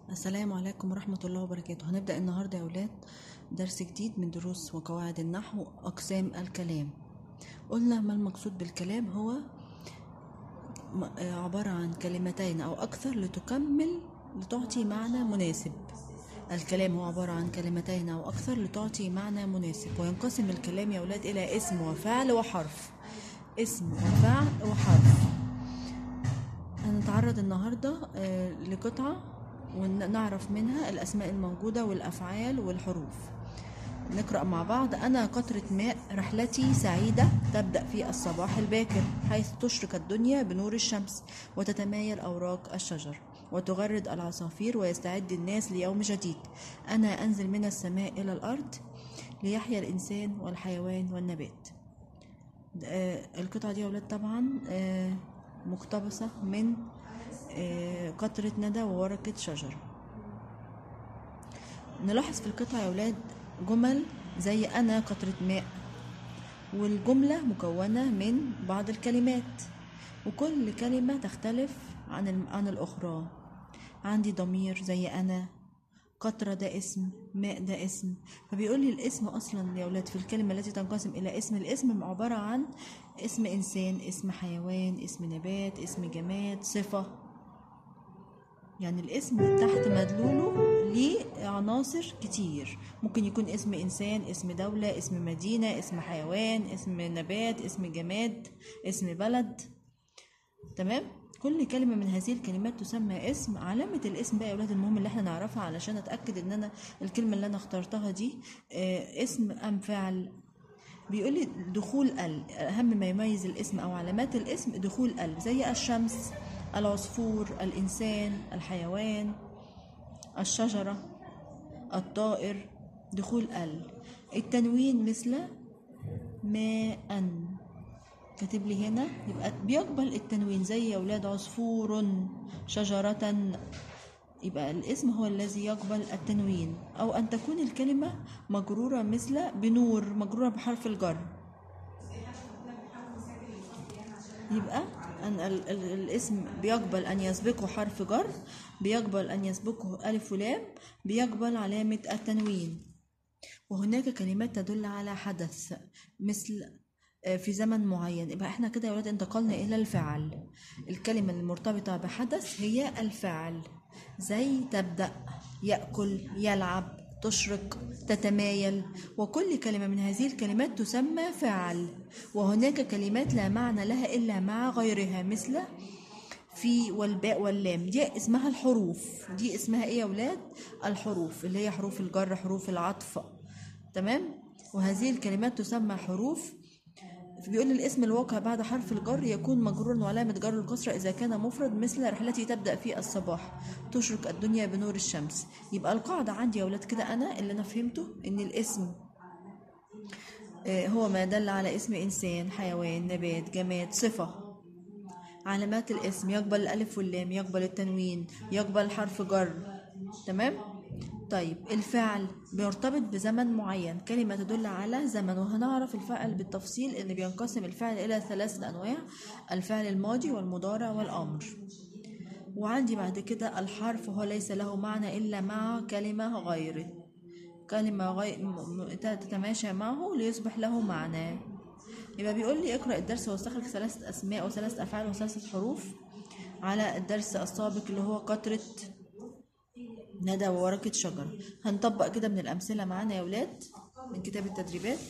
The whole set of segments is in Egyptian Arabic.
السلام عليكم ورحمة الله وبركاته هنبدأ النهاردة يا أولاد درس جديد من دروس وقواعد النحو أقسام الكلام قلنا ما المقصود بالكلام هو م- آه، عبارة عن كلمتين أو أكثر لتكمل لتعطي معنى مناسب الكلام هو عبارة عن كلمتين أو أكثر لتعطي معنى مناسب وينقسم الكلام يا أولاد إلى اسم وفعل وحرف اسم وفعل وحرف هنتعرض النهاردة آه، لقطعة ونعرف منها الأسماء الموجودة والأفعال والحروف نقرأ مع بعض أنا قطرة ماء رحلتي سعيدة تبدأ في الصباح الباكر حيث تشرق الدنيا بنور الشمس وتتمايل أوراق الشجر وتغرد العصافير ويستعد الناس ليوم جديد أنا أنزل من السماء إلى الأرض ليحيا الإنسان والحيوان والنبات آه، القطعة دي يا ولاد طبعا آه، مقتبسة من آه، قطرة ندى وورقة شجر نلاحظ في القطعة يا ولاد جمل زي أنا قطرة ماء والجملة مكونة من بعض الكلمات وكل كلمة تختلف عن الم- عن الأخرى عندي ضمير زي أنا قطرة ده اسم ماء ده اسم فبيقول لي الاسم أصلا يا ولاد في الكلمة التي تنقسم إلى اسم الاسم عبارة عن اسم إنسان اسم حيوان اسم نبات اسم جماد صفة يعني الاسم تحت مدلوله ليه عناصر كتير ممكن يكون اسم إنسان اسم دولة اسم مدينة اسم حيوان اسم نبات اسم جماد اسم بلد تمام كل كلمة من هذه الكلمات تسمى اسم علامة الاسم بقى يا ولاد المهم اللي احنا نعرفها علشان اتأكد ان انا الكلمة اللي انا اخترتها دي آه، اسم ام فعل بيقول لي دخول ال اهم ما يميز الاسم او علامات الاسم دخول ال زي الشمس العصفور الانسان الحيوان الشجرة الطائر دخول ال التنوين مثل ماء كاتب لي هنا يبقى بيقبل التنوين زي يا ولاد عصفور شجرة يبقى الاسم هو الذي يقبل التنوين أو أن تكون الكلمة مجرورة مثل بنور مجرورة بحرف الجر يبقى أن ال- ال- الاسم بيقبل أن يسبقه حرف جر بيقبل أن يسبقه ألف ولام بيقبل علامة التنوين وهناك كلمات تدل على حدث مثل آه، في زمن معين يبقى احنا كده يا ولاد انتقلنا الى الفعل الكلمة المرتبطة بحدث هي الفعل زي تبدأ يأكل يلعب تشرق تتمايل وكل كلمة من هذه الكلمات تسمى فعل وهناك كلمات لا معنى لها إلا مع غيرها مثل في والباء واللام دي اسمها الحروف دي اسمها ايه يا ولاد الحروف اللي هي حروف الجر حروف العطف تمام وهذه الكلمات تسمى حروف بيقول الاسم الواقع بعد حرف الجر يكون مجرورا وعلامة جر الكسرة إذا كان مفرد مثل رحلتي تبدأ في الصباح تشرق الدنيا بنور الشمس يبقى القاعدة عندي يا ولاد كده أنا اللي أنا فهمته إن الاسم آه، هو ما دل على اسم إنسان حيوان نبات جماد صفة علامات الاسم يقبل الألف واللام يقبل التنوين يقبل حرف جر تمام طيب الفعل بيرتبط بزمن معين كلمة تدل على زمن وهنعرف الفعل بالتفصيل ان بينقسم الفعل الى ثلاثة انواع الفعل الماضي والمضارع والامر وعندي بعد كده الحرف هو ليس له معنى الا مع كلمة غيره كلمة غي... م- م- تتماشى معه ليصبح له معنى يبقى بيقول لي اقرأ الدرس واستخرج ثلاثة أسماء وثلاثة أفعال وثلاثة حروف على الدرس السابق اللي هو قطرة ندى وورقة شجرة هنطبق كده من الأمثلة معانا يا ولاد من كتاب التدريبات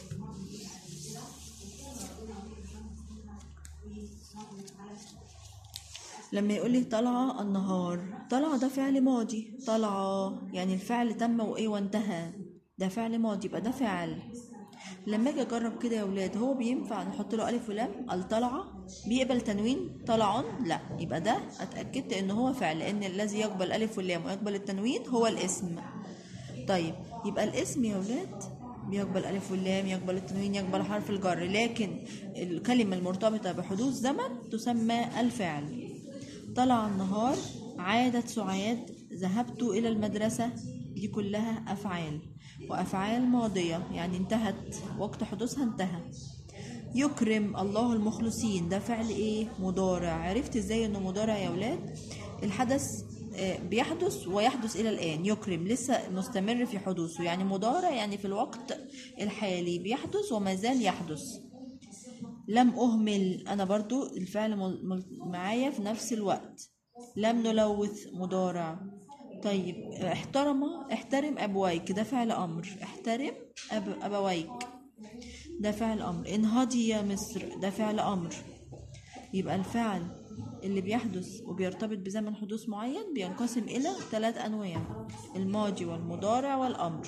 لما يقول لي طلع النهار طلع ده فعل ماضي طلع يعني الفعل تم وايه وانتهى ده فعل ماضي يبقى ده فعل لما اجي اجرب كده يا ولاد هو بينفع نحط له الف ولام الطلعه بيقبل تنوين طلع لا يبقى ده اتاكدت ان هو فعل لان الذي يقبل الف واللام ويقبل التنوين هو الاسم طيب يبقى الاسم يا ولاد بيقبل الف واللام يقبل التنوين يقبل حرف الجر لكن الكلمه المرتبطه بحدوث زمن تسمى الفعل طلع النهار عادت سعاد ذهبت إلى المدرسة دي كلها أفعال وأفعال ماضية يعني انتهت وقت حدوثها انتهى يكرم الله المخلصين ده فعل ايه مضارع عرفت ازاي انه مضارع يا ولاد الحدث آه، بيحدث ويحدث إلى الآن يكرم لسه مستمر في حدوثه يعني مضارع يعني في الوقت الحالي بيحدث وما زال يحدث لم أهمل أنا برضو الفعل مل- مل- معايا في نفس الوقت لم نلوث مضارع طيب احترم احترم أبويك ده فعل أمر احترم أب أبويك ده فعل أمر انهضي يا مصر ده فعل أمر يبقى الفعل اللي بيحدث وبيرتبط بزمن حدوث معين بينقسم إلى ثلاث أنواع الماضي والمضارع والأمر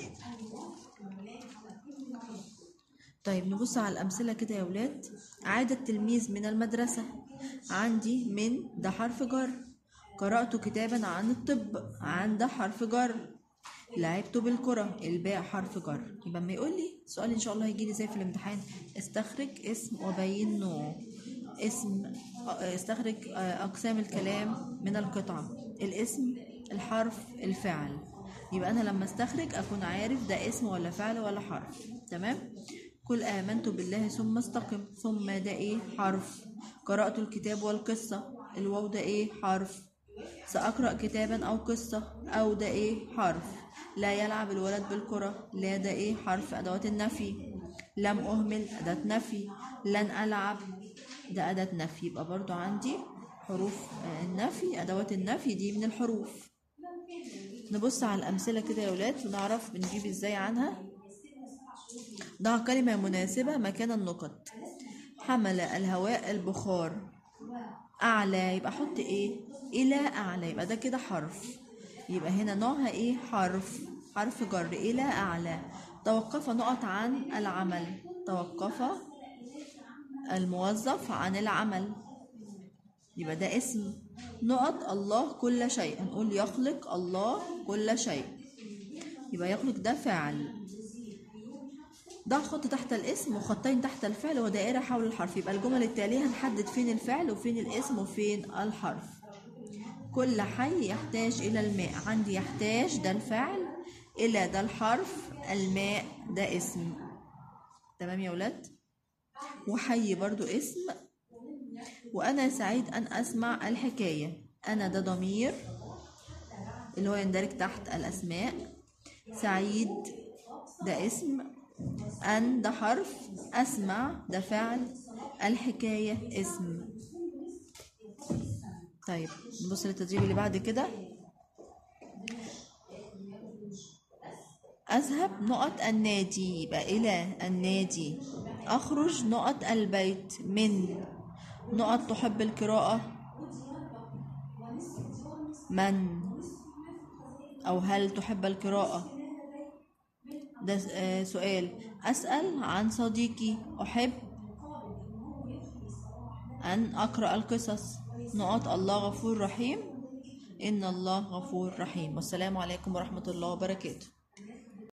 طيب نبص على الأمثلة كده يا ولاد عاد التلميذ من المدرسة عندي من ده حرف جر قرأت كتابا عن الطب عن ده حرف جر لعبت بالكرة الباء حرف جر يبقى ما يقول لي سؤال إن شاء الله هيجي لي زي في الامتحان استخرج اسم وبين نوع اسم استخرج أقسام الكلام من القطعة الاسم الحرف الفعل يبقى أنا لما استخرج أكون عارف ده اسم ولا فعل ولا حرف تمام قل آمنت بالله ثم استقم ثم ده إيه حرف قرأت الكتاب والقصة الواو ده إيه حرف سأقرأ كتابا أو قصة أو ده إيه حرف لا يلعب الولد بالكرة لا ده إيه حرف أدوات النفي لم أهمل أداة نفي لن ألعب ده أداة نفي يبقى برضو عندي حروف آه، النفي أدوات النفي دي من الحروف نبص على الأمثلة كده يا ولاد ونعرف بنجيب إزاي عنها ضع كلمة مناسبة مكان النقط حمل الهواء البخار أعلى يبقى أحط إيه إلى أعلى يبقى ده كده حرف يبقى هنا نوعها إيه حرف حرف جر إلى أعلى توقف نقط عن العمل توقف الموظف عن العمل يبقى ده اسم نقط الله كل شيء هنقول يخلق الله كل شيء يبقى يخلق ده فعل ضع خط تحت الاسم وخطين تحت الفعل ودائرة حول الحرف يبقى الجمل التالية هنحدد فين الفعل وفين الاسم وفين الحرف كل حي يحتاج إلى الماء عندي يحتاج ده الفعل إلى ده الحرف الماء ده اسم تمام يا ولاد وحي برضو اسم وأنا سعيد أن أسمع الحكاية أنا ده ضمير اللي هو يندرج تحت الأسماء سعيد ده اسم أن ده حرف أسمع ده فعل الحكاية اسم طيب نبص للتدريب اللي بعد كده أذهب نقط النادي يبقى إلى النادي أخرج نقط البيت من نقط تحب القراءة من أو هل تحب القراءة ده س- آه، سؤال أسأل عن صديقي أحب أن أقرأ القصص نقط الله غفور رحيم إن الله غفور رحيم والسلام عليكم ورحمة الله وبركاته